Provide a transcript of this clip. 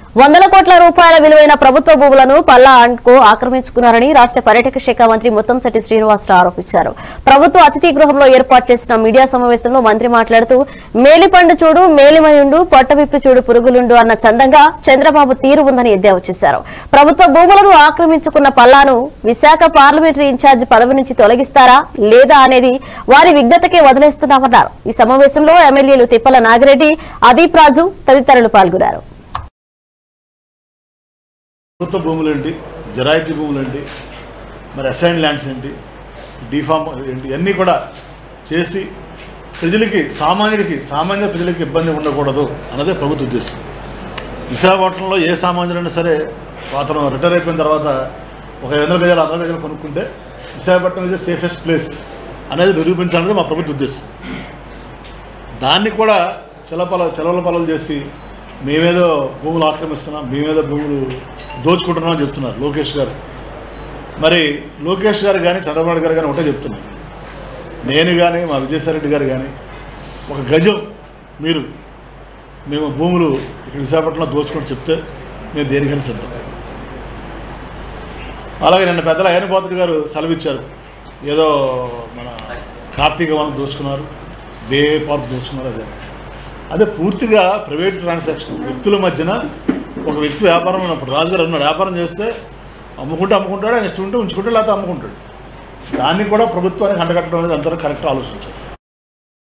వందల కోట్ల రూపాయల విలువైన ప్రభుత్వ భూములను పల్లా అండ్కో ఆక్రమించుకున్నారని రాష్ట్ర పర్యాటక శాఖ మంత్రి ముత్తంశెట్టి శ్రీనివాసరావు ఆరోపించారు ప్రభుత్వ అతిథి గృహంలో ఏర్పాటు చేసిన మీడియా సమావేశంలో మంత్రి మాట్లాడుతూ మేలిపండు చూడు మేలిమయుండు పొట్టవిప్పి చూడు పురుగులుండు అన్న చందంగా చంద్రబాబు తీరు ఉందని ఎద్దేవా చేశారు ప్రభుత్వ భూములను ఆక్రమించుకున్న పల్లాను విశాఖ పార్లమెంటరీ ఇన్ఛార్జ్ పదవి నుంచి తొలగిస్తారా లేదా అనేది వారి విజ్ఞతకే వదిలేస్తున్నామన్నారు ఈ సమావేశంలో ఎమ్మెల్యేలు తిప్పల నాగిరెడ్డి అదీప్ రాజు తదితరులు పాల్గొన్నారు ప్రభుత్వ భూములు ఏంటి జరాయితీ భూములు ఏంటి మరి అసైన్ ల్యాండ్స్ ఏంటి డిఫామ్ ఏంటి ఇవన్నీ కూడా చేసి ప్రజలకి సామాన్యుడికి సామాన్య ప్రజలకి ఇబ్బంది ఉండకూడదు అన్నదే ప్రభుత్వ ఉద్దేశం విశాఖపట్నంలో ఏ సామాన్యుడైనా సరే అతను రిటైర్ అయిపోయిన తర్వాత ఒక ఐదు వందల గజాలు వందల గజాలు కొనుక్కుంటే విశాఖపట్నం ఇస్ సేఫెస్ట్ ప్లేస్ అనేది నిరూపించాలనేది మా ప్రభుత్వ ఉద్దేశం దాన్ని కూడా చిలపల చిలవల పొలలు చేసి మేమేదో భూములు ఆక్రమిస్తున్నాం మేమేదో భూములు దోచుకుంటున్నాం అని చెప్తున్నారు లోకేష్ గారు మరి లోకేష్ గారు కానీ చంద్రబాబు నాయుడు గారు కానీ ఒకటే చెప్తున్నారు నేను కానీ మా విజయసాయి రెడ్డి గారు కానీ ఒక గజం మీరు మేము భూములు ఇక్కడ విశాఖపట్నంలో దోచుకొని చెప్తే మేము దేనికైనా సిద్ధం అలాగే నిన్న పెద్దల అయ్యనపాత్రుడు గారు సెలవిచ్చారు ఏదో మన కార్తీక వనం దోచుకున్నారు బే పార్క్ దోచుకున్నారు అదే అదే పూర్తిగా ప్రైవేట్ ట్రాన్సాక్షన్ వ్యక్తుల మధ్యన ఒక వ్యక్తి వ్యాపారం ఉన్నప్పుడు రాజుగారు అన్నాడు వ్యాపారం చేస్తే అమ్ముకుంటే అమ్ముకుంటాడు ఆయన ఇష్టం ఉంటే ఉంచుకుంటే లేకపోతే అమ్ముకుంటాడు దాన్ని కూడా ప్రభుత్వానికి అండగట్టడం అనేది అందరూ కరెక్ట్ ఆలోచించారు